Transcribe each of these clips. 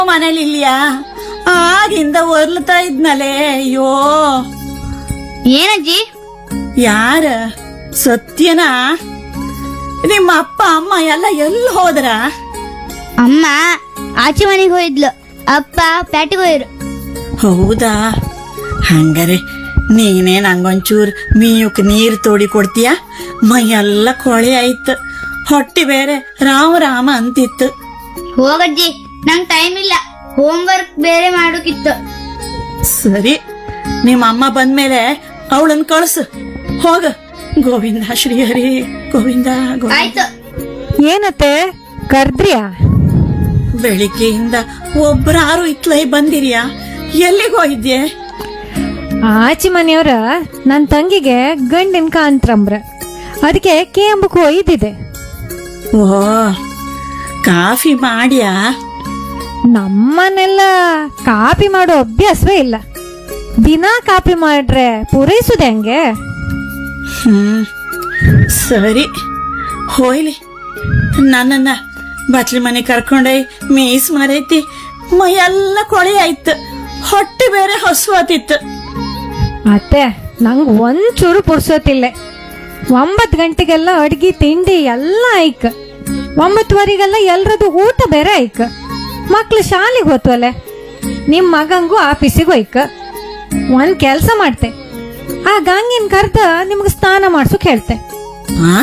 ಮನೇಲಿ ಇಲ್ಯಾ ಆಗಿಂದ ಒರ್ಲ್ತಾ ಇದ್ನಲೇ ಅಯ್ಯೋ ಏನಜ್ಜಿ ಯಾರ ಸತ್ಯನಾ ನಿಮ್ಮ ಅಪ್ಪ ಅಮ್ಮ ಎಲ್ಲ ಎಲ್ಲಿ ಹೋದ್ರ ಅಮ್ಮ ಆಚೆ ಮನೆಗೆ ಹೋಯ್ದ್ಲು ಅಪ್ಪ ಪ್ಯಾಟಿಗೆ ಹೋಯ್ರು ಹೌದಾ ಹಂಗಾರೆ ನೀನೇ ನಂಗೊಂಚೂರ್ ಮೀಯುಕ್ ನೀರ್ ತೋಡಿ ಕೊಡ್ತೀಯ ಮೈಯೆಲ್ಲ ಕೊಳೆ ಆಯ್ತು ಹೊಟ್ಟಿ ಬೇರೆ ರಾಮ ರಾಮ ಅಂತಿತ್ತು ಹೋಗಜ್ಜಿ ನಂಗ್ ಟೈಮ್ ಇಲ್ಲ ಹೋಮ್ ವರ್ಕ್ ಬೇರೆ ಮಾಡೋಕಿತ್ತು ಸರಿ ನಿಮ್ಮ ಅಮ್ಮ ಬಂದ್ಮೇಲೆ ಅವಳನ್ ಕಳ್ಸು ಹೋಗ ಗೋವಿಂದ ಶ್ರೀಹರಿ ಗೋವಿಂದ ಗೋವಿಂದ ಆಯ್ತು ಏನತ್ತೆ ಕರ್ದ್ರಿಯಾ ಬೆಳಿಗ್ಗೆಯಿಂದ ಒಬ್ರಾರು ಇತ್ಲೈ ಬಂದಿರಿಯಾ ಎಲ್ಲಿಗೆ ಹೋಗಿದ್ಯೆ ಆಚೆ ಮನೆಯವ್ರ ನನ್ ತಂಗಿಗೆ ಗಂಡಿನ ಕಾಂತ್ರಂಬ್ರ ಅದಕ್ಕೆ ಕೇಂಬಕ್ ಒಯ್ದಿದೆ ಓ ಕಾಫಿ ಮಾಡ್ಯಾ ನಮ್ಮನೆಲ್ಲ ಕಾಪಿ ಮಾಡೋ ಅಭ್ಯಾಸವೇ ಇಲ್ಲ ದಿನಾ ಕಾಪಿ ಮಾಡ್ರೆ ಪೂರೈಸುದೆ ಹಂಗೆ ಹ್ಮ್ ಸರಿ ಹೋಯ್ಲಿ ನನ್ನನ್ನ ಬಟ್ಲಿ ಮನೆ ಕರ್ಕೊಂಡೈ ಮೀಸ್ ಮರೈತಿ ಮೈಯೆಲ್ಲ ಕೊಳೆ ಆಯ್ತು ಹೊಟ್ಟೆ ಬೇರೆ ಹಸುವಾತಿತ್ತು ಅತ್ತೆ ನಂಗ್ ಒಂಚೂರು ಪುರ್ಸೋತಿಲ್ಲ ಒಂಬತ್ತು ಗಂಟೆಗೆಲ್ಲ ಅಡ್ಗಿ ತಿಂಡಿ ಎಲ್ಲ ಐಕ್ ಒಂಬತ್ತುವರೆಗೆಲ್ಲ ಎಲ್ರದು ಊಟ ಬೇರೆ ಐಕ್ ಮಕ್ಳು ಶಾಲೆಗೆ ಹೋತ್ವಲೆ ನಿಮ್ ಮಗಂಗೂ ಆಫೀಸಿಗೆ ಹೋಯ್ಕ ಒಂದ್ ಕೆಲ್ಸ ಮಾಡ್ತೆ ಆ ಗಂಗಿನ ಕರ್ದ ನಿಮ್ಗೆ ಸ್ನಾನ ಮಾಡ್ಸೋಕ್ ಹೇಳ್ತೆ ಆ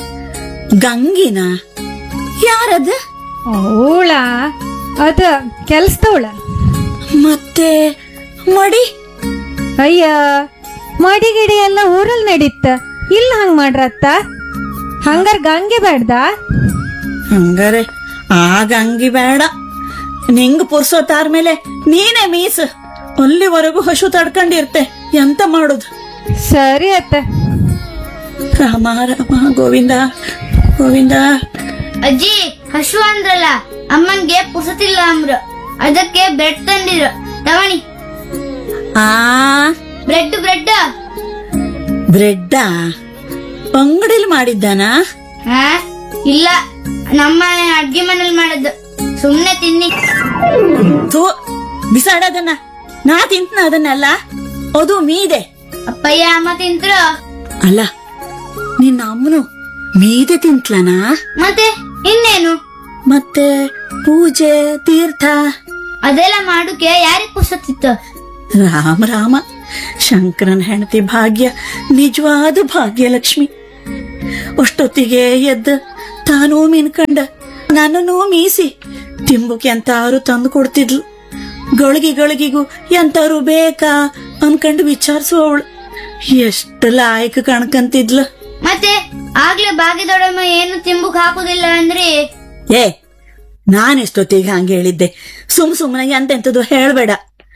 ಗಂಗಿನ ಯಾರದ ಅವಳ ಅದ ಕೆಲ್ಸದವಳ ಮತ್ತೆ ಮಡಿ ಅಯ್ಯ ಮಡಿ ಗಿಡಿ ಎಲ್ಲ ಊರಲ್ಲಿ ನಡೀತ ಇಲ್ಲ ಹಂಗ್ ಮಾಡ್ರತ್ತ ಹಂಗಾರ ಗಂಗೆ ಬೇಡ್ದ ಹಂಗಾರೆ ಆ ಗಂಗಿ ಬೇಡ ನಿಂಗ್ ಪುರ್ಸೋತಾರ ಮೇಲೆ ನೀನೇ ಮೀಸ್ ಅಲ್ಲಿವರೆಗೂ ಹಸು ತಡ್ಕೊಂಡಿರ್ತೆ ಎಂತ ಮಾಡುದು ಸರಿ ಅತ್ತೆ ರಾಮ ರಾಮ ಗೋವಿಂದ ಗೋವಿಂದ ಅಜ್ಜಿ ಹಶು ಅಂದ್ರಲ್ಲ ಅಮ್ಮಂಗೆ ಪುಸತಿಲ್ಲ ಅಂಬ್ರು ಅದಕ್ಕೆ ಬ್ರೆಡ್ ತಂದಿರು ತವಣಿ ಆ ಬ್ರೆಡ್ ಬ್ರೆಡ್ ಬ್ರೆಡ್ಡ ಅಂಗಡಿಲಿ ಮಾಡಿದ್ದಾನ ಹಾ ಇಲ್ಲ ನಮ್ಮ ಅಡ್ಗೆ ಮನೇಲಿ ಮಾಡದ್ದು ಸುಮ್ನೆ ತಿನ್ನಿ ಥೂ ಬಿಸಾಡದನ್ನ ನಾ ತಿಂತನ ಅದನ್ನೆಲ್ಲ ಅದು ಮೀದೆ ಅಪ್ಪಯ್ಯ ಅಮ್ಮ ತಿಂತ್ರು ಅಲ್ಲ ನಿನ್ನ ಅಮ್ಮನು ಮೀದೆ ತಿಂತ್ಲನಾ ಮತ್ತೆ ಇನ್ನೇನು ಮತ್ತೆ ಪೂಜೆ ತೀರ್ಥ ಅದೆಲ್ಲ ಮಾಡುಕೆ ಯಾರಿಗ್ ಪುಸತಿತ್ತು ರಾಮ ರಾಮ ಶಂಕರನ್ ಹೆಂಡತಿ ಭಾಗ್ಯ ನಿಜವಾದ ಭಾಗ್ಯಲಕ್ಷ್ಮಿ ಅಷ್ಟೊತ್ತಿಗೆ ಎದ್ದ ತಾನೂ ಮಿನ್ಕಂಡ ನನ್ನನ್ನೂ ಮೀಸಿ ತಿಂಬುಕ್ ಎಂತಾರು ತಂದು ಕೊಡ್ತಿದ್ಲು ಗಳಿಗೆ ಗಳಿಗೆಗೂ ಎಂತಾರು ಬೇಕಾ ಅನ್ಕಂಡು ವಿಚಾರಿಸುವವಳು ಎಷ್ಟು ಲಾಯಕ ಕಣ್ಕಂತಿದ್ಲು ಮತ್ತೆ ಆಗ್ಲೇ ಭಾಗ್ಯದೊಡಮ್ಮ ಏನು ತಿಂಬುಕ್ ಹಾಕುದಿಲ್ಲ ಅಂದ್ರಿ ಏ ನಾನೆಷ್ಟೊತ್ತಿಗೆ ಹಂಗೆ ಹೇಳಿದ್ದೆ ಸುಮ್ ಸುಮ್ಮನೆ ಎಂತೆಂತದ್ದು ಹೇಳ್ಬೇಡ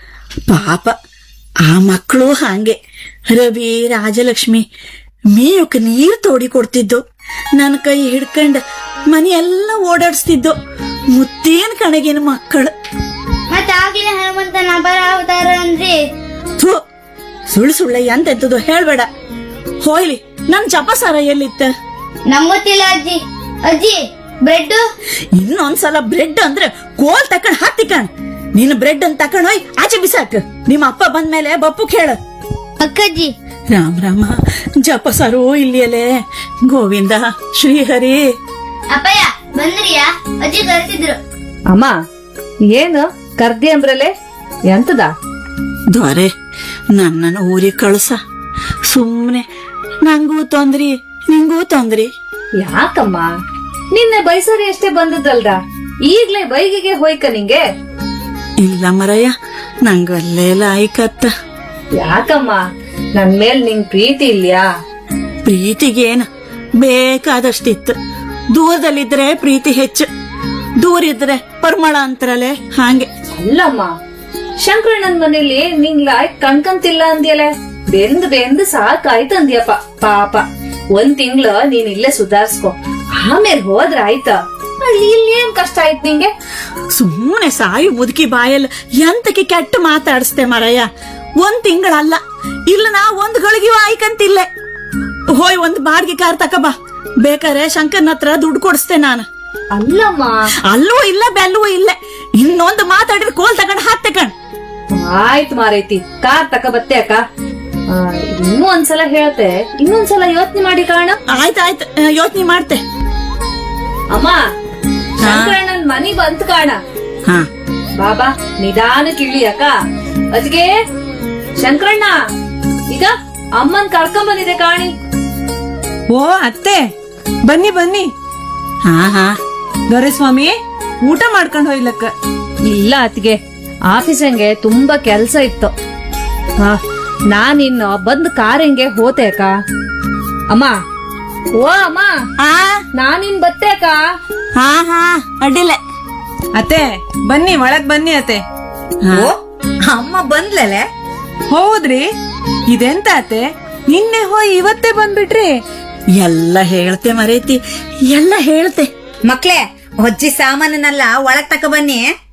ಪಾಪ ಆ ಮಕ್ಕಳು ಹಾಗೆ ರವಿ ರಾಜಲಕ್ಷ್ಮಿ ಮೇಯಕ್ಕೆ ನೀರು ತೋಡಿ ಕೊಡ್ತಿದ್ದು ನನ್ನ ಕೈ ಹಿಡ್ಕಂಡ್ ಮನೆಯೆಲ್ಲ ಓಡಾಡಿಸ್ತಿದ್ದು ಮುತ್ತೇನ್ ಕಣಗಿನ ಮಕ್ಕಳು ಮತ್ತೆ ಆಗ್ಲೇ ಹನುಮಂತನ ಅಪರ ಅವತಾರ ಅಂದ್ರಿ ಥೂ ಸುಳ್ಳು ಸುಳ್ಳ ಎಂತೆಂತದ್ದು ಹೇಳ್ಬೇಡ ಹೋಯ್ಲಿ ನನ್ ಜಪಸಾರ ಎಲ್ಲಿತ್ತ ನಂಗೊತ್ತಿಲ್ಲ ಅಜ್ಜಿ ಅಜ್ಜಿ ಬ್ರೆಡ್ ಇನ್ನೊಂದ್ಸಲ ಬ್ರೆಡ್ ಅಂದ್ರೆ ಕೋಲ್ ತಕೊಂಡ್ ಹತ್ತಿ ಕಣ್ ನೀನ್ ಬ್ರೆಡ್ ಅಂತ ತಕೊಂಡ್ ಹೋಯ್ ಆಚೆ ಬಿಸಾಕ್ ನಿಮ್ಮ ಅಪ್ಪ ಬಂದ್ಮೇಲೆ ಬಪ್ಪು ಕೇಳ ಅಕ್ಕಜ್ಜಿ ರಾಮ ರಾಮ ಜಪಸರು ಇಲ್ಲಿಯಲೇ ಗೋವಿಂದ ಶ್ರೀಹರಿ ಅಪ್ಪಯ್ಯ ಬಂದ್ರಿಯಾ ಅಜ್ಜಿ ಕರೆಸಿದ್ರು ಅಮ್ಮ ಏನು ಕರ್ದಿ ಅಂಬ್ರಲೆ ಎಂತದ ದೊರೆ ನನ್ನನ್ನು ಊರಿಗೆ ಕಳ್ಸ ಸುಮ್ನೆ ನಂಗೂ ತೊಂದ್ರಿ ನಿಂಗೂ ತೊಂದ್ರಿ ಯಾಕಮ್ಮ ನಿನ್ನೆ ಬೈಸರಿ ಅಷ್ಟೇ ಬಂದದ್ದಲ್ದ ಈಗ್ಲೇ ಬೈಗಿಗೆ ಹೋಯ್ಕ ನಿಂಗೆ ಇಲ್ಲ ಮರಯ್ಯ ನಂಗಲ್ಲೇ ಲಾಯ್ಕತ್ತ ಯಾಕಮ್ಮ ನನ್ ಮೇಲ್ ನಿಂಗ್ ಪ್ರೀತಿ ಇಲ್ಯಾ ಪ್ರೀತಿಗೇನು ಬೇಕಾದಷ್ಟಿತ್ತು ದೂರದಲ್ಲಿದ್ರೆ ಪ್ರೀತಿ ಹೆಚ್ಚು ದೂರ ಇದ್ರೆ ಪರಿಮಳ ಅಂತಾರಲೆ ಹಾಗೆ ಅಲ್ಲಮ್ಮ ಶಂಕರಣ್ಣನ್ ಮನೇಲಿ ನಿಂಗ್ ಲಾಯ್ಕ್ ಕಣ್ಕಂತಿಲ್ಲ ಅಂದ್ಯಲೆ ಬೆಂದ್ ಬೆಂದ್ ಸಾಕಾಯ್ತು ಅಂದ್ಯಪ್ಪ ಪಾಪ ಒಂದ್ ತಿಂಗ್ಳು ನೀನ್ ಇಲ್ಲೇ ಸುಧಾರ್ಸ್ಕೊ ಆಮೇಲೆ ಹೋದ್ರ ಆಯ್ತಾ ಅಲ್ಲಿ ಇಲ್ಲಿ ಏನ್ ಕಷ್ಟ ಆಯ್ತು ನಿಂಗೆ ಸುಮ್ಮನೆ ಸಾಯು ಮುದುಕಿ ಬಾಯಲ್ಲಿ ಎಂತಕ್ಕೆ ಕೆಟ್ಟ ಮಾತಾಡಿಸ್ತೆ ಮರಯ್ಯ ಒಂದ್ ತಿಂಗಳಲ್ಲ ಇಲ್ಲ ನಾ ಒಂದ್ ಗಳಿಗೆ ಆಯ್ಕಂತಿಲ್ಲ ಹೋಯ್ ಒಂದ್ ಬಾಡ್ಗೆ ಕಾರ್ ತಕಬಾ ಬೇಕಾರೆ ಶಂಕರ್ನ ಹತ್ರ ದುಡ್ಡು ಕೊಡಿಸ್ತೆ ನಾನು ಅಲ್ಲಮ್ಮ ಅಲ್ಲೂ ಇಲ್ಲ ಬೆಲ್ಲೂ ಇಲ್ಲ ಇನ್ನೊಂದು ಮಾತಾಡಿದ್ರೆ ಕೋಲ್ ತಗೊಂಡ್ ಹಾಕ್ತೆ ಕಣ್ ಆಯ್ತು ಮಾರೈತಿ ಕಾರ್ ತಕ ಬತ್ತೆ ಅಕ್ಕ ಆ, ಇನ್ನೂ ಒಂದ್ಸಲ ಹೇಳ್ತೆ ಇನ್ನೊಂದ್ಸಲ ಯೋಚನೆ ಮಾಡಿ ಕಾಣ ಆಯ್ತಾಯ್ತು ಯೋಚನೆ ಮಾಡ್ತೆ ಅಮ್ಮ ಶಂಕರಣ್ಣನ್ ಮನಿ ಬಂತ್ ಕಾಣ ಹಾ ಬಾಬಾ ನಿಧಾನ ಕಿಳಿ ಅಕ್ಕ ಅದ್ಗೆ ಶಂಕರಣ್ಣ ಈಗ ಅಮ್ಮನ್ ಕರ್ಕೊಂಡ್ ಬಂದಿದೆ ಕಾಣಿ ಓ ಅತ್ತೆ ಬನ್ನಿ ಬನ್ನಿ ಹಾ ಹಾ ದೊರೆಸ್ವಾಮಿ ಊಟ ಮಾಡ್ಕೊಂಡ್ ಹೋಯ್ಲಕ್ಕ ಇಲ್ಲ ಅತ್ಗೆ ಆಫೀಸಂಗೆ ತುಂಬಾ ಕೆಲ್ಸ ಇತ್ತು ಹಾ ನಾನಿನ್ನು ಬಂದ್ ಕಾರಂಗೆ ಹೋತೆ ಅಕ್ಕ ಅಮ್ಮ ಓ ಅಮ್ಮ ಆ ನಾನಿನ್ ಬತ್ತೆ ಅಕ್ಕ ಹಾ ಹಾ ಅಡ್ಡಿಲ್ಲ ಅತ್ತೆ ಬನ್ನಿ ಒಳಗ್ ಬನ್ನಿ ಅತ್ತೆ ಹಾ. ಅಮ್ಮ ಬಂದ್ಲಲೆ ಹೌದ್ರಿ ಇದೆಂತ ಅತ್ತೆ ನಿನ್ನೆ ಹೋಯ್ ಇವತ್ತೇ ಬಂದ್ಬಿಟ್ರಿ ಎಲ್ಲ ಹೇಳ್ತೆ ಮರೈತಿ ಎಲ್ಲ ಹೇಳ್ತೆ ಮಕ್ಳೇ ಹೊಜ್ಜಿ ಸಾಮಾನನ್ನೆಲ್ಲ ಒಳಗ್ ತಕ ಬನ್ನಿ